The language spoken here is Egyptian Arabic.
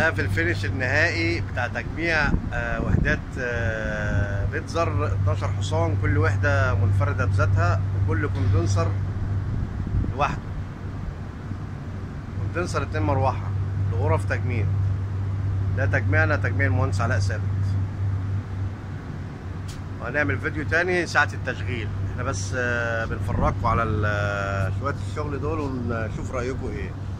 ده في الفينش النهائي بتاع تجميع آه، وحدات آه، بيتزر 12 حصان كل وحده منفرده بذاتها وكل كوندنسر لوحده كوندنسر اتنين مروحه لغرف تجميع ده تجميعنا تجميع المهندس علاء ثابت وهنعمل فيديو تاني ساعة التشغيل احنا بس آه، بنفرجكم على ال- شوية الشغل دول ونشوف رأيكم ايه